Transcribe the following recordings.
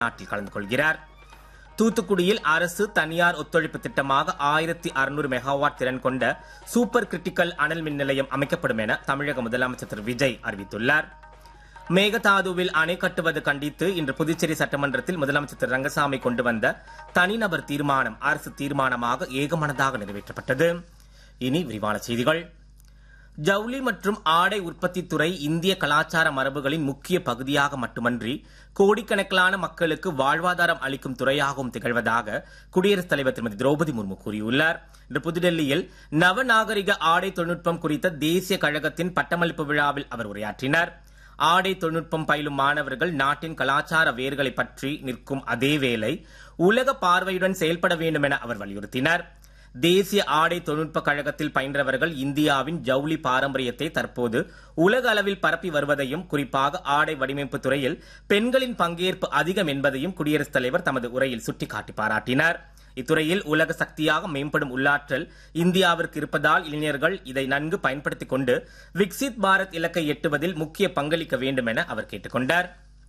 நாட்டில் கலந்து கொள்கிறார் தூத்துக்குடியில் அரசு தனியார் ஒத்துழைப்பு திட்டமாக ஆயிரத்தி அறுநூறு மெகாவாட் திறன் கொண்ட சூப்பர் கிரிட்டிக்கல் அனல் மின் நிலையம் அமைக்கப்படும் என தமிழக முதலமைச்சர் திரு விஜய் அறிவித்துள்ளார் மேகதாதுவில் அணை கட்டுவது கண்டித்து இன்று புதுச்சேரி சட்டமன்றத்தில் முதலமைச்சர் திரு ரங்கசாமி கொண்டு வந்த தனிநபர் தீர்மானம் அரசு தீர்மானமாக ஏகமனதாக நிறைவேற்றப்பட்டது இனி விரிவான செய்திகள் ஜவுளி மற்றும் ஆடை உற்பத்தி துறை இந்திய கலாச்சார மரபுகளின் முக்கிய பகுதியாக மட்டுமன்றி கோடிக்கணக்கிலான மக்களுக்கு வாழ்வாதாரம் அளிக்கும் துறையாகவும் திகழ்வதாக குடியரசுத் தலைவர் திருமதி திரௌபதி முர்மு கூறியுள்ளார் இன்று புதுடெல்லியில் நவநாகரிக ஆடை தொழில்நுட்பம் குறித்த தேசிய கழகத்தின் பட்டமளிப்பு விழாவில் அவர் உரையாற்றினார் ஆடை தொழில்நுட்பம் பயிலும் மாணவர்கள் நாட்டின் கலாச்சார வேர்களை பற்றி நிற்கும் அதேவேளை உலக பார்வையுடன் செயல்பட வேண்டும் என அவர் வலியுறுத்தினார் தேசிய ஆடை தொழில்நுட்ப கழகத்தில் பயின்றவர்கள் இந்தியாவின் ஜவுளி பாரம்பரியத்தை தற்போது உலக அளவில் பரப்பி வருவதையும் குறிப்பாக ஆடை வடிவமைப்பு துறையில் பெண்களின் பங்கேற்பு அதிகம் என்பதையும் குடியரசுத் தலைவர் தமது உரையில் சுட்டிக்காட்டி பாராட்டினார் இத்துறையில் உலக சக்தியாக மேம்படும் உள்ளாற்றல் இந்தியாவிற்கு இருப்பதால் இளைஞர்கள் இதை நன்கு பயன்படுத்திக் கொண்டு விக்சித் பாரத் இலக்கை எட்டுவதில் முக்கிய பங்களிக்க வேண்டும் என அவர் கேட்டுக் கொண்டார்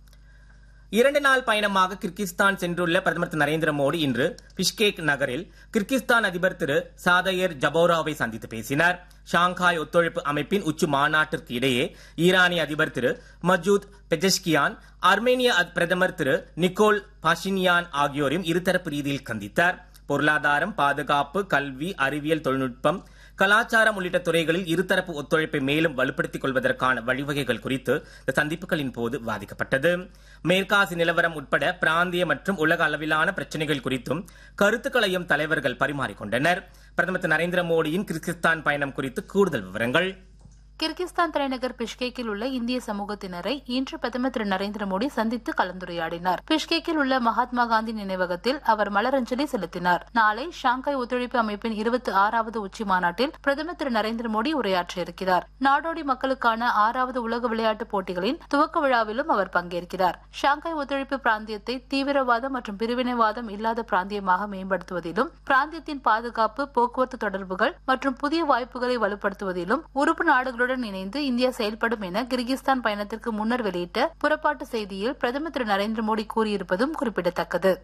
இரண்டு நாள் பயணமாக கிர்கிஸ்தான் சென்றுள்ள பிரதமர் திரு நரேந்திர மோடி இன்று பிஷ்கேக் நகரில் கிர்கிஸ்தான் அதிபர் திரு சாதையர் ஜபோராவை சந்தித்து பேசினார் ஷாங்காய் ஒத்துழைப்பு அமைப்பின் உச்சி மாநாட்டிற்கு இடையே ஈரானிய அதிபர் திரு மஜூத் பெஜஷ்கியான் அர்மேனிய பிரதமர் திரு நிக்கோல் பாஷினியான் ஆகியோரையும் இருதரப்பு ரீதியில் சந்தித்தார் பொருளாதாரம் பாதுகாப்பு கல்வி அறிவியல் தொழில்நுட்பம் கலாச்சாரம் உள்ளிட்ட துறைகளில் இருதரப்பு ஒத்துழைப்பை மேலும் வலுப்படுத்திக் கொள்வதற்கான வழிவகைகள் குறித்து இந்த சந்திப்புகளின் போது விவாதிக்கப்பட்டது மேற்காசி நிலவரம் உட்பட பிராந்திய மற்றும் உலக அளவிலான பிரச்சனைகள் குறித்தும் கருத்துக்களையும் தலைவர்கள் பரிமாறிக்கொண்டனர் பிரதமர் திரு நரேந்திர மோடியின் கிர்கிஸ்தான் பயணம் குறித்து கூடுதல் விவரங்கள் கிர்கிஸ்தான் தலைநகர் பிஷ்கேக்கில் உள்ள இந்திய சமூகத்தினரை இன்று பிரதமர் திரு நரேந்திர மோடி சந்தித்து கலந்துரையாடினார் பிஷ்கேக்கில் உள்ள மகாத்மா காந்தி நினைவகத்தில் அவர் மலரஞ்சலி செலுத்தினார் நாளை ஷாங்காய் ஒத்துழைப்பு அமைப்பின் இருபத்தி ஆறாவது உச்சி மாநாட்டில் பிரதமர் திரு நரேந்திர மோடி உரையாற்ற இருக்கிறார் நாடோடி மக்களுக்கான ஆறாவது உலக விளையாட்டுப் போட்டிகளின் துவக்க விழாவிலும் அவர் பங்கேற்கிறார் ஷாங்காய் ஒத்துழைப்பு பிராந்தியத்தை தீவிரவாதம் மற்றும் பிரிவினைவாதம் இல்லாத பிராந்தியமாக மேம்படுத்துவதிலும் பிராந்தியத்தின் பாதுகாப்பு போக்குவரத்து தொடர்புகள் மற்றும் புதிய வாய்ப்புகளை வலுப்படுத்துவதிலும் உறுப்பு நாடுகளுடன் நாடுகளுடன் இணைந்து இந்தியா செயல்படும் என கிர்கிஸ்தான் பயணத்திற்கு முன்னர் வெளியிட்ட புறப்பாட்டு செய்தியில் பிரதமர் திரு நரேந்திர மோடி கூறியிருப்பதும் குறிப்பிடத்தக்கது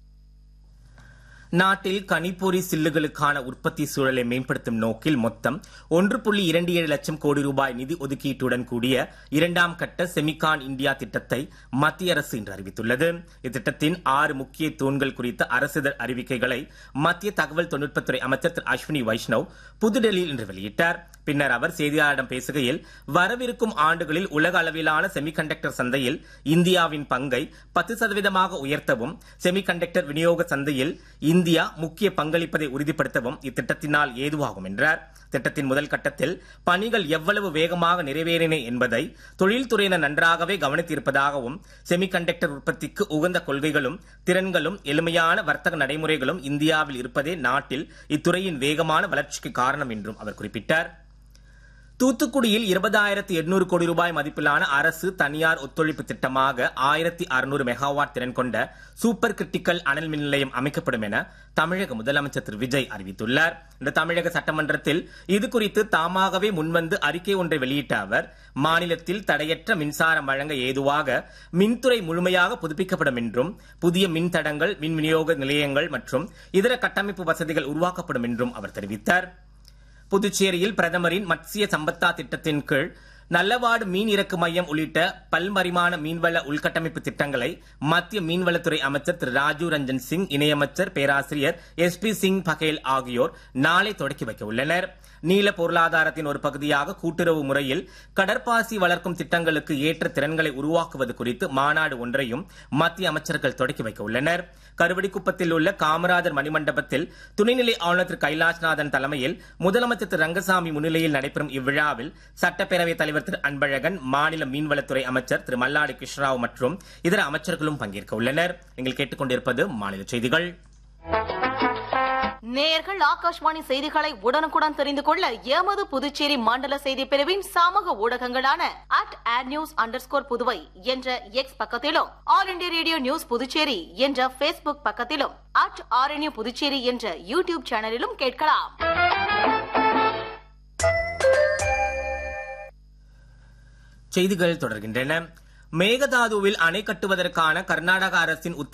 நாட்டில் கனிப்பொறி சில்லுகளுக்கான உற்பத்தி சூழலை மேம்படுத்தும் நோக்கில் மொத்தம் ஒன்று புள்ளி இரண்டு ஏழு லட்சம் கோடி ரூபாய் நிதி ஒதுக்கீட்டுடன் கூடிய இரண்டாம் கட்ட செமிகான் இந்தியா திட்டத்தை மத்திய அரசு இன்று அறிவித்துள்ளது இத்திட்டத்தின் ஆறு முக்கிய தூண்கள் குறித்த அரசிதழ் அறிவிக்கைகளை மத்திய தகவல் தொழில்நுட்பத்துறை அமைச்சர் திரு அஸ்வினி வைஷ்ணவ் புதுடெல்லியில் இன்று வெளியிட்டார் பின்னர் அவர் செய்தியாளரிடம் பேசுகையில் வரவிருக்கும் ஆண்டுகளில் உலக அளவிலான செமிகண்டக்டர் சந்தையில் இந்தியாவின் பங்கை பத்து சதவீதமாக உயர்த்தவும் செமிகண்டக்டர் விநியோக சந்தையில் இந்தியா முக்கிய பங்களிப்பதை உறுதிப்படுத்தவும் இத்திட்டத்தினால் ஏதுவாகும் என்றார் திட்டத்தின் முதல் கட்டத்தில் பணிகள் எவ்வளவு வேகமாக நிறைவேறின என்பதை தொழில்துறையினர் நன்றாகவே கவனித்திருப்பதாகவும் செமிகண்டக்டர் உற்பத்திக்கு உகந்த கொள்கைகளும் திறன்களும் எளிமையான வர்த்தக நடைமுறைகளும் இந்தியாவில் இருப்பதே நாட்டில் இத்துறையின் வேகமான வளர்ச்சிக்கு காரணம் என்றும் அவர் குறிப்பிட்டார் தூத்துக்குடியில் இருபதாயிரத்து எண்ணூறு கோடி ரூபாய் மதிப்பிலான அரசு தனியார் ஒத்துழைப்பு திட்டமாக ஆயிரத்தி அறுநூறு மெகாவாட் திறன் கொண்ட சூப்பர் கிரிட்டிக்கல் அனல் மின் நிலையம் அமைக்கப்படும் என தமிழக முதலமைச்சர் திரு விஜய் அறிவித்துள்ளார் இந்த தமிழக சட்டமன்றத்தில் இதுகுறித்து தாமாகவே முன்வந்து அறிக்கை ஒன்றை வெளியிட்ட அவர் மாநிலத்தில் தடையற்ற மின்சாரம் வழங்க ஏதுவாக மின்துறை முழுமையாக புதுப்பிக்கப்படும் என்றும் புதிய மின் தடங்கள் மின் விநியோக நிலையங்கள் மற்றும் இதர கட்டமைப்பு வசதிகள் உருவாக்கப்படும் என்றும் அவர் தெரிவித்தார் புதுச்சேரியில் பிரதமரின் மத்சிய சம்பத்தா திட்டத்தின் கீழ் நல்லவாடு மீன் இறக்கு மையம் உள்ளிட்ட பல்மரிமாண மீன்வள உள்கட்டமைப்பு திட்டங்களை மத்திய மீன்வளத்துறை அமைச்சர் திரு ராஜீவ் ரஞ்சன் சிங் இணையமைச்சர் பேராசிரியர் எஸ் பி சிங் பகேல் ஆகியோர் நாளை தொடக்கி வைக்க உள்ளனர் நீல பொருளாதாரத்தின் ஒரு பகுதியாக கூட்டுறவு முறையில் கடற்பாசி வளர்க்கும் திட்டங்களுக்கு ஏற்ற திறன்களை உருவாக்குவது குறித்து மாநாடு ஒன்றையும் மத்திய அமைச்சர்கள் தொடக்கி வைக்க உள்ளனர் கருவடிக்குப்பத்தில் உள்ள காமராஜர் மணிமண்டபத்தில் துணைநிலை ஆளுநர் திரு கைலாஷ்நாதன் தலைமையில் முதலமைச்சர் திரு ரங்கசாமி முன்னிலையில் நடைபெறும் இவ்விழாவில் சட்டப்பேரவைத் தலைவர் திரு அன்பழகன் மாநில மீன்வளத்துறை அமைச்சர் திரு மல்லாடி கிருஷ்ணராவ் மற்றும் இதர அமைச்சர்களும் பங்கேற்க உள்ளனர் நீங்கள் கேட்டுக்கொண்டிருப்பது மாநில செய்திகள் நேயர்கள் ஆகாஷ்வாணி செய்திகளை உடனுக்குடன் தெரிந்து கொள்ள எமது புதுச்சேரி மண்டல செய்தி பிரிவின் சமூக ஊடகங்களான at ad news under Puduvai என்ற எக்ஸ் பக்கத்திலும் all India radio news Puducherry என்ற பேஸ்புக் பக்கத்திலும் அட் ஆர்என்யூ புதுச்சேரி என்ற யூடியூப் சேனலிலும் கேட்கலாம் செய்திகள் தொடர்கின்றன மேகதாதுவில் அணை கட்டுவதற்கான கர்நாடக அரசின்